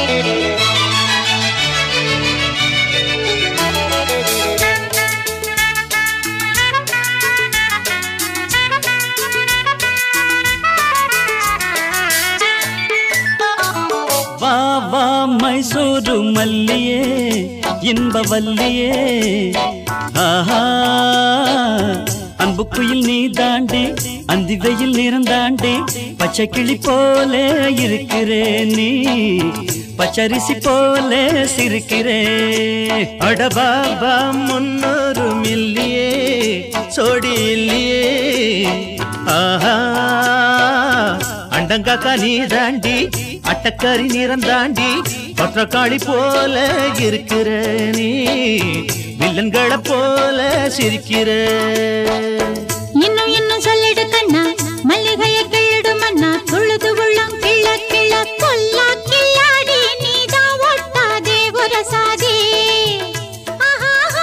வா வா மைசூரு மல்லியே இன்பவல்லியே ஆஹா அன்பு குயில் நீ தாண்டி அந்தி வெயில் நிறந்தாண்டி பச்சை கிளி போல இருக்கிறே நீ பச்சரிசி போல சிரிக்கிறே அடபாபா முன்னூறு மில்லியே சோடி இல்லையே ஆஹா அண்டங்காக்கா நீ தாண்டி அட்டக்கறி நிறம் தாண்டி பற்றக்காளி போல இருக்கிற நீ வில்லன்களை போல சிரிக்கிற இன்னும் இன்னும் சொல்லிடு கண்ணா மல்லிகைய கிள்ளிடு மன்னா துழுது உள்ளம் கிள்ள கிள்ள கொல்லா கில்லாடி நீதான் ஒட்டாதே உரசாதே ஆஹாஹா,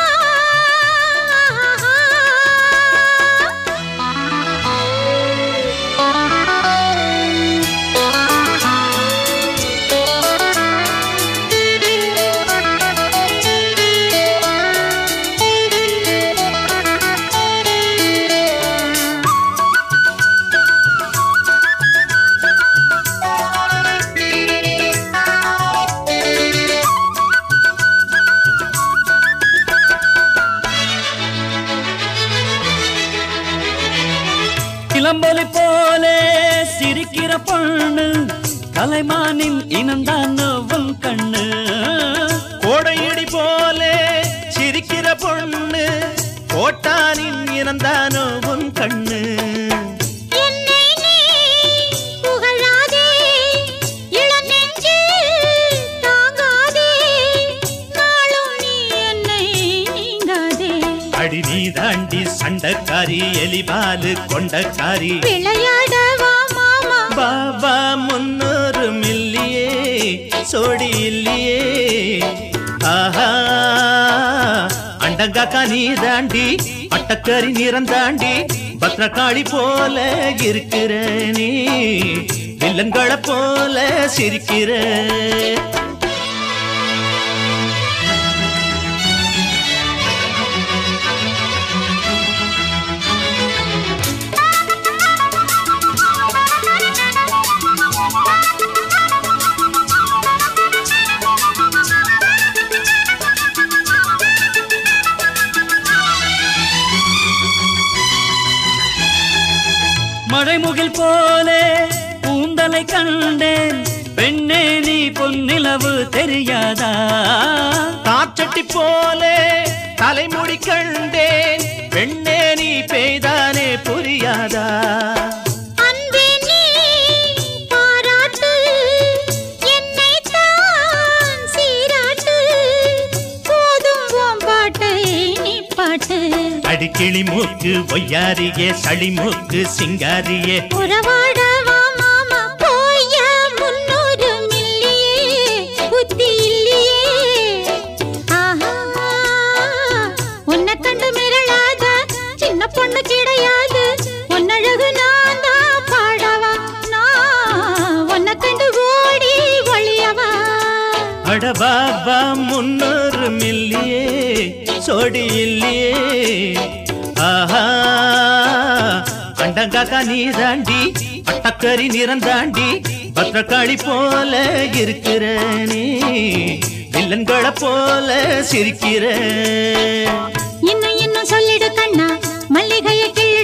இளம்பொலி போல சிரிக்கிற பொண்ணு கலைமானின் இனம்தான் உன் கண்ணு கோடையிடி போல சிரிக்கிற பொண்ணு கோட்டானின் இறந்தானோ உன் கண்ணு என்னை நீ புகழாதே, இளநெஞ்சில் தாங்காதே, நாளும் நீ என்னை நீங்காதே. அடி நீ தாண்டி சண்டக்காரி எலிபாலு கொண்டக்காரி விளையாடவா மாமா பாபா முன்னூறு மில்லியே சோடி இல்லையே ஆஹா அண்டங்காக்கா நீ தாண்டி அட்டக்கறி நிறம் தாண்டி பத்ரகாளி போல இருக்கிற நீ வில்லன்களை போல சிரிக்கிற மழைமுகில் போல பூந்தலை கண்டேன் பெண்ணே நீ பொன்னிலவு தெரியாதா காற்றட்டி போல தலைமுடி கண்டேன் பெண்ணே நீ பெய்தானே புரியாதா அன்பே நீ பாராட்டு என்னைத்தான் சீராட்டு போதும் உன் பாட்டை நீ பாட்டு அடிக்கிளி மூக்கு ஒய்யாரியே சளிமூக்கு சிங்காரியே உறவாடவா மாமா போய முன்னூறு மில்லியே புத்தி இல்லையே ஆஹா உன்னை கண்டு மிரளாத சின்ன பொண்ணு கிடையாது உன்னழகு நான் தான் பாடவா நான் உன்னை கண்டு ஓடி ஒளியவா அடபாபா முன்னூறு மில்லியே சோடி இல்லையே ஆஹா அண்டங்காக்கா நீ தாண்டி அட்டக்கறி நிறம் தாண்டி பத்திரக்காளி போல இருக்கிற நீ வில்லன்களை போல சிரிக்கிற இன்னும் இன்னும் சொல்லிடு கண்ணா மல்லிகைய கிள்ள